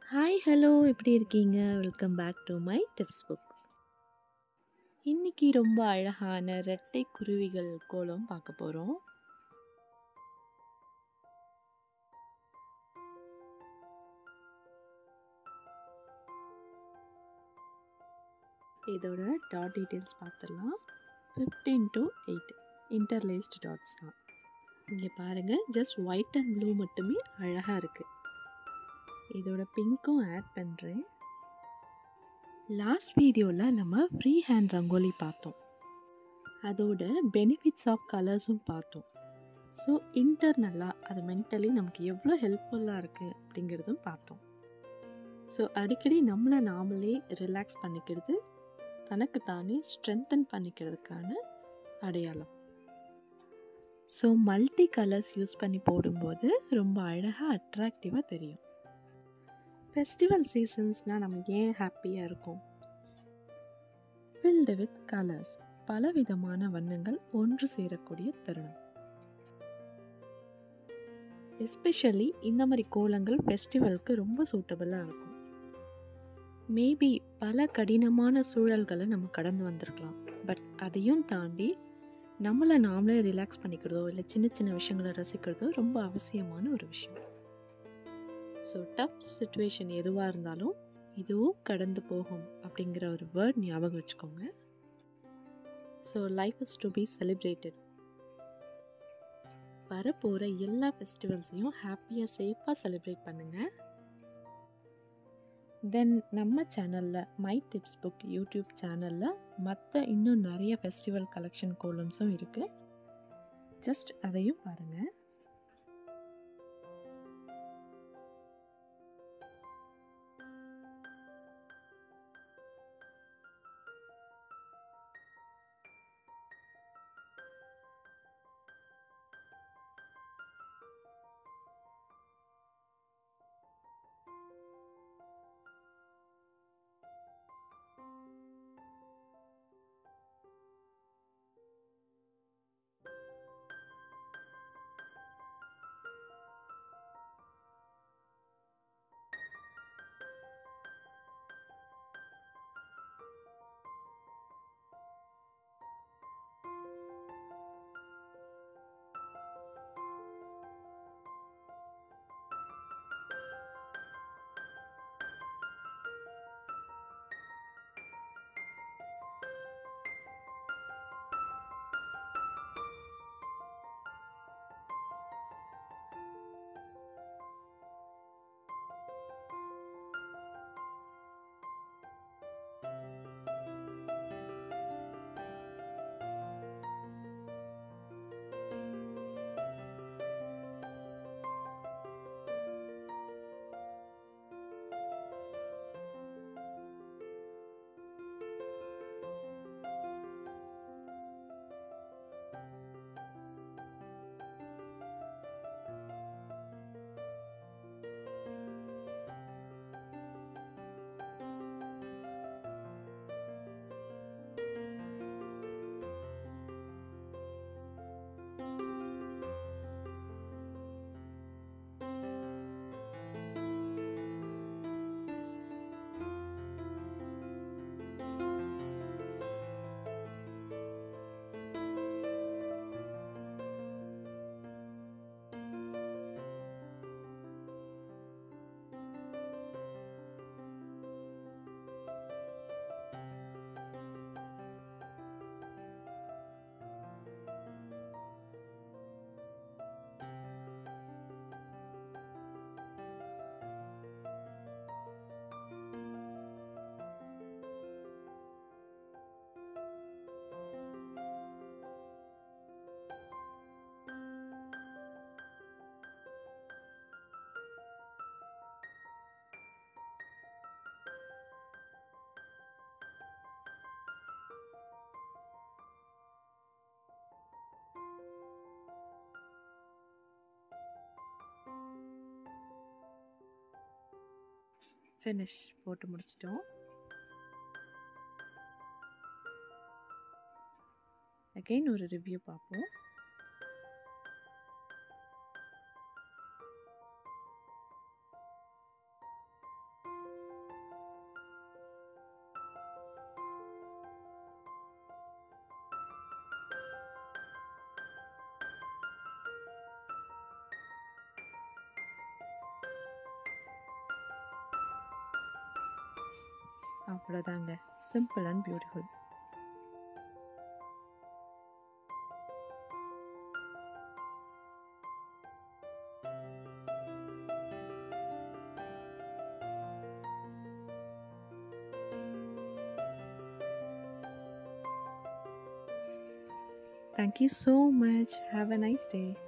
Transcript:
Hi hello எப்படி இருக்கீங்க welcome back to my tips book இன்னைக்கு ரொம்ப அழகான ரெட்டை குருவிகள் கோலம் பார்க்க போகிறோம் இதோட டாட் டீட்டெயில்ஸ் பார்த்துடலாம் fifteen to eight interlaced dots தான் இங்கே பாருங்கள் ஜஸ்ட் ஒயிட் அண்ட் ப்ளூ மட்டுமே அழகாக இருக்குது இதோட பிங்க்கும் ஆட் பண்ணுறேன் லாஸ்ட் வீடியோவில் நம்ம ஃப்ரீ ஹேண்ட் ரங்கோலி பார்த்தோம் அதோட பெனிஃபிட்ஸ் ஆஃப் கலர்ஸும் பார்த்தோம் ஸோ இன்டர்னலாக அது மென்டலி நமக்கு எவ்வளோ ஹெல்ப்ஃபுல்லாக இருக்குது அப்படிங்கிறதும் பார்த்தோம் ஸோ அடிக்கடி நம்மளை நாமளே ரிலாக்ஸ் பண்ணிக்கிறது தனக்கு தானே ஸ்ட்ரென்தன் பண்ணிக்கிறதுக்கான அடையாளம் ஸோ மல்டி கலர்ஸ் யூஸ் பண்ணி போடும்போது ரொம்ப அழகாக அட்ராக்டிவாக தெரியும் ஃபெஸ்டிவல் சீசன்ஸ்னால் நம்ம ஏன் ஹாப்பியாக இருக்கும் ஃபில்டு வித் கலர்ஸ் பலவிதமான வண்ணங்கள் ஒன்று சேரக்கூடிய தருணம் எஸ்பெஷலி இந்த மாதிரி கோலங்கள் ஃபெஸ்டிவலுக்கு ரொம்ப சூட்டபுளாக இருக்கும் மேபி பல கடினமான சூழல்களை நம்ம கடந்து வந்திருக்கலாம் பட் அதையும் தாண்டி நம்மளை நாமளே ரிலாக்ஸ் பண்ணிக்கிறதோ இல்லை சின்ன சின்ன விஷயங்களை ரசிக்கிறதோ ரொம்ப அவசியமான ஒரு விஷயம் ஸோ டஃப் சுச்சுவேஷன் எதுவாக இருந்தாலும் இதுவும் கடந்து போகும் அப்படிங்கிற ஒரு வேர்ட் ஞாபகம் வச்சுக்கோங்க so life is to be celebrated வரப்போகிற எல்லா ஃபெஸ்டிவல்ஸையும் ஹாப்பியாக சேஃபாக செலிப்ரேட் பண்ணுங்கள் தென் நம்ம சேனலில் மை டிப்ஸ் புக் யூடியூப் சேனலில் மற்ற இன்னும் நிறைய ஃபெஸ்டிவல் கலெக்ஷன் கோலம்ஸும் இருக்குது ஜஸ்ட் அதையும் பாருங்கள் ஃபினிஷ் போட்டு முடிச்சிட்டோம் அகெயின் ஒரு ரிவ்யூ பார்ப்போம் அவ்வளோதாங்க simple and beautiful Thank you so much. Have a nice day.